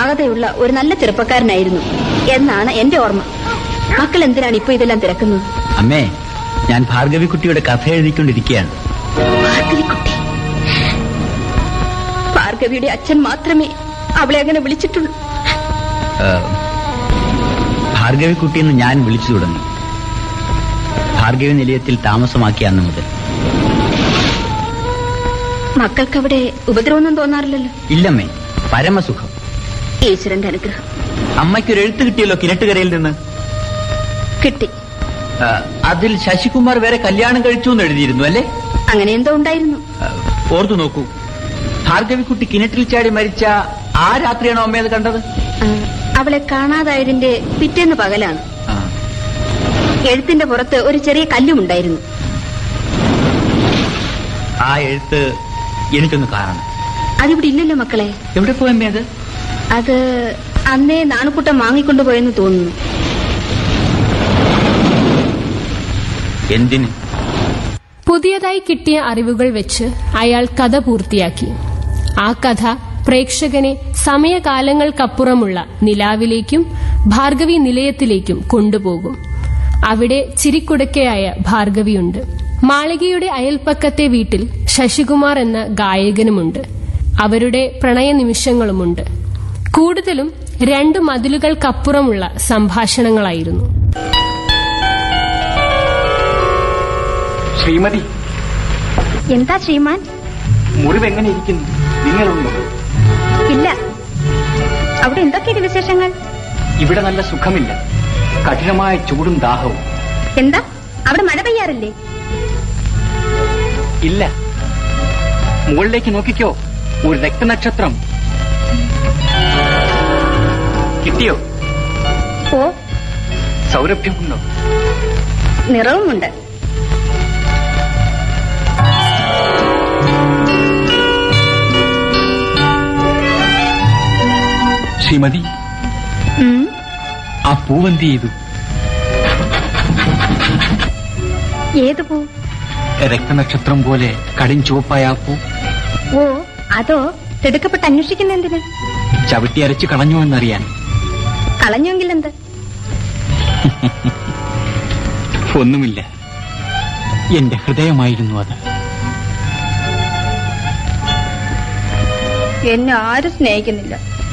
പാകതയുള്ള ഒരു നല്ല ചെറുപ്പക്കാരനായിരുന്നു എന്നാണ് എന്റെ ഓർമ്മ മക്കൾ എന്തിനാണ് ഇപ്പൊ ഇതെല്ലാം തിരക്കുന്നത് അമ്മേ ഞാൻ ഭാർഗവിക്കുട്ടിയുടെ കഥ എഴുതിക്കൊണ്ടിരിക്കുകയാണ് ഭാർഗവിക്കുട്ടി ഭാർഗവിയുടെ അച്ഛൻ മാത്രമേ അവളെ അങ്ങനെ വിളിച്ചിട്ടുള്ളൂ ആ, ഭാർഗവിക്കുട്ടി എന്ന് ഞാൻ വിളിച്ചു തുടങ്ങി ഭാർഗവി നിലയത്തിൽ താമസമാക്കിയ അന്ന് മുതൽ മക്കൾക്കവിടെ ഉപദ്രവമൊന്നും തോന്നാറില്ലല്ലോ ഇല്ലമ്മേ പരമസുഖം ഈശ്വരന്റെ അനുഗ്രഹം അമ്മയ്ക്കൊരു എഴുത്ത് കിട്ടിയല്ലോ കിണറ്റുകരയിൽ നിന്ന് കിട്ടി ആ, അതിൽ ശശികുമാർ വേറെ കല്യാണം കഴിച്ചു എന്ന് എഴുതിയിരുന്നു അല്ലേ അങ്ങനെ എന്തോ ഉണ്ടായിരുന്നു ആ, ഓർത്തു നോക്കൂ ഭാർഗവിക്കുട്ടി കിണറ്റിൽ ചാടി മരിച്ച ആ രാത്രിയാണോ അമ്മ അത് കണ്ടത് ആ, അവളെ കാണാതായതിന്റെ പിറ്റേന്ന് പകലാണ് ആ, എഴുത്തിന്റെ പുറത്ത് ഒരു ചെറിയ കല്ലുമുണ്ടായിരുന്നു ആ എഴുത്ത് എനിക്കൊന്ന് കാണണം അതിവിടെ ഇല്ലല്ലോ മക്കളെ എവിടെ പോയമ്മേ അത് അത് അന്നേ നാണുക്കുട്ടം വാങ്ങിക്കൊണ്ടുപോയെന്ന് തോന്നുന്നു എന്തിന് പുതിയതായി കിട്ടിയ അറിവുകൾ വെച്ച് അയാൾ കഥ പൂർത്തിയാക്കി ആ കഥ പ്രേക്ഷകനെ സമയകാലങ്ങൾക്കപ്പുറമുള്ള നിലാവിലേക്കും ഭാർഗവി നിലയത്തിലേക്കും കൊണ്ടുപോകും അവിടെ ചിരിക്കുടക്കയായ ഭാർഗവിയുണ്ട് മാളികയുടെ അയൽപ്പക്കത്തെ വീട്ടിൽ ശശികുമാർ എന്ന ഗായകനുമുണ്ട് അവരുടെ പ്രണയ നിമിഷങ്ങളുമുണ്ട് കൂടുതലും രണ്ടു മതിലുകൾക്കപ്പുറമുള്ള സംഭാഷണങ്ങളായിരുന്നു ശ്രീമതി എന്താ ശ്രീമാൻ മുറിവ് എങ്ങനെ ഇരിക്കുന്നു നിങ്ങളുണ്ടോ ഇല്ല അവിടെ എന്തൊക്കെയാണ് വിശേഷങ്ങൾ ഇവിടെ നല്ല സുഖമില്ല കഠിനമായ ചൂടും ദാഹവും എന്താ അവിടെ മഴ പെയ്യാറില്ലേ ഇല്ല മുകളിലേക്ക് നോക്കിക്കോ ഒരു രക്തനക്ഷത്രം കിട്ടിയോ ഓ സൗരഭ്യമുണ്ടോ നിറവുമുണ്ട് ശ്രീമതി ഉം. ആ പൂവന്തി ചെയ്തു ഏത് പൂ രക്തനക്ഷത്രം പോലെ കടിൻ ചുവപ്പായ ആ പൂ ഓ അതോ തിടുക്കപ്പെട്ട് അന്വേഷിക്കുന്ന എന്തിന് ചവിട്ടി അരച്ച് കളഞ്ഞു എന്നറിയാൻ കളഞ്ഞെങ്കിൽ എന്ത് ഒന്നുമില്ല എന്റെ ഹൃദയമായിരുന്നു അത് എന്നെ ആരും സ്നേഹിക്കുന്നില്ല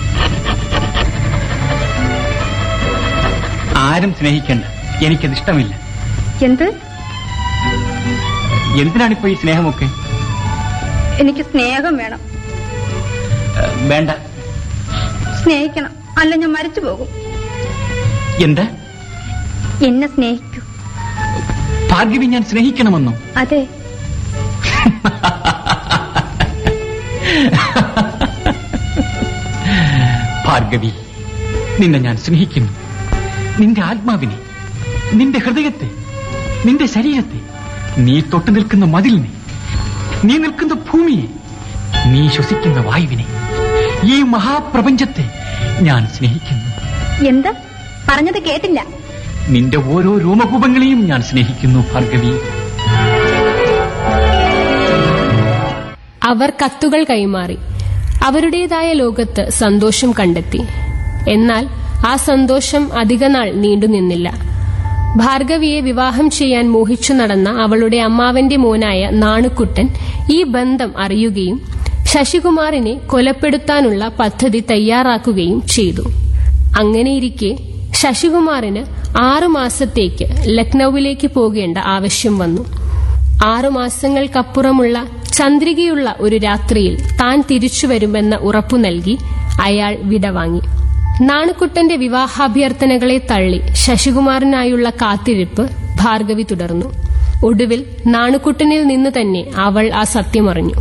ആരും സ്നേഹിക്കണ്ട എനിക്കത് ഇഷ്ടമില്ല എന്ത് എന്തിനാണിപ്പോ ഈ സ്നേഹമൊക്കെ എനിക്ക് സ്നേഹം വേണം ഏഹ്, വേണ്ട സ്നേഹിക്കണം അല്ല ഞാൻ മരിച്ചു പോകും എന്താ എന്നെ സ്നേഹിക്കൂ ഭാർഗവി ഞാൻ സ്നേഹിക്കണമെന്നോ അതെ ഭാർഗവി നിന്നെ ഞാൻ സ്നേഹിക്കുന്നു നിന്റെ ആത്മാവിനെ നിന്റെ ഹൃദയത്തെ നിന്റെ ശരീരത്തെ നീ തൊട്ടു നിൽക്കുന്ന മതിലിനെ നീ നിൽക്കുന്ന ഭൂമിയെ നീ ശ്വസിക്കുന്ന വായുവിനെ ഈ മഹാപ്രപഞ്ചത്തെ ഞാൻ സ്നേഹിക്കുന്നു എന്ത് പറഞ്ഞത് കേട്ടില്ല നിന്റെ ഓരോ രോമകൂപങ്ങളെയും ഞാൻ സ്നേഹിക്കുന്നു ഭാർഗവി അവർ കത്തുകൾ കൈമാറി അവരുടേതായ ലോകത്ത് സന്തോഷം കണ്ടെത്തി എന്നാൽ ആ സന്തോഷം അധികനാൾ നീണ്ടുനിന്നില്ല ഭാർഗവിയെ വിവാഹം ചെയ്യാൻ മോഹിച്ചു നടന്ന അവളുടെ അമ്മാവന്റെ മോനായ നാണുക്കുട്ടൻ ഈ ബന്ധം അറിയുകയും ശശികുമാറിനെ കൊലപ്പെടുത്താനുള്ള പദ്ധതി തയ്യാറാക്കുകയും ചെയ്തു അങ്ങനെയിരിക്കെ ശശികുമാറിന് ആറു മാസത്തേക്ക് ലക്നൌവിലേക്ക് പോകേണ്ട ആവശ്യം വന്നു ആറു മാസങ്ങൾക്കപ്പുറമുള്ള ചന്ദ്രികയുള്ള ഒരു രാത്രിയിൽ താൻ തിരിച്ചുവരുമെന്ന ഉറപ്പു നൽകി അയാൾ വിടവാങ്ങി നാണുക്കുട്ടന്റെ വിവാഹാഭ്യർത്ഥനകളെ തള്ളി ശശികുമാറിനായുള്ള കാത്തിരിപ്പ് ഭാർഗവി തുടർന്നു ഒടുവിൽ നാണുക്കുട്ടനിൽ നിന്ന് തന്നെ അവൾ ആ സത്യമറിഞ്ഞു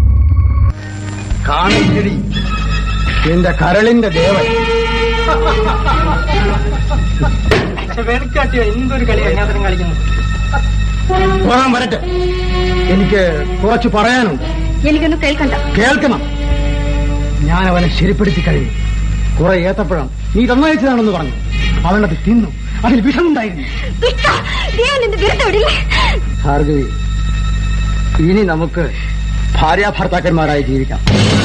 കാണിക്കടി എന്റെ കരളിന്റെ ദേവൻ എന്തൊരു കളി അജ്ഞാതനം കളിക്കുന്നു പോകാൻ വരട്ടെ എനിക്ക് കുറച്ച് പറയാനുണ്ട് എനിക്കൊന്നും കേൾക്കണ്ട കേൾക്കണം ഞാൻ അവനെ ശരിപ്പെടുത്തി കഴിഞ്ഞു കുറെ ഏത്തപ്പഴം നീ തന്നയച്ചതാണെന്ന് പറഞ്ഞു അവനത് തിന്നു അതിൽ വിഷമുണ്ടായിരുന്നു ഭാർഗവി ഇനി നമുക്ക് ഭാര്യാഭർത്താക്കന്മാരായി ജീവിക്കാം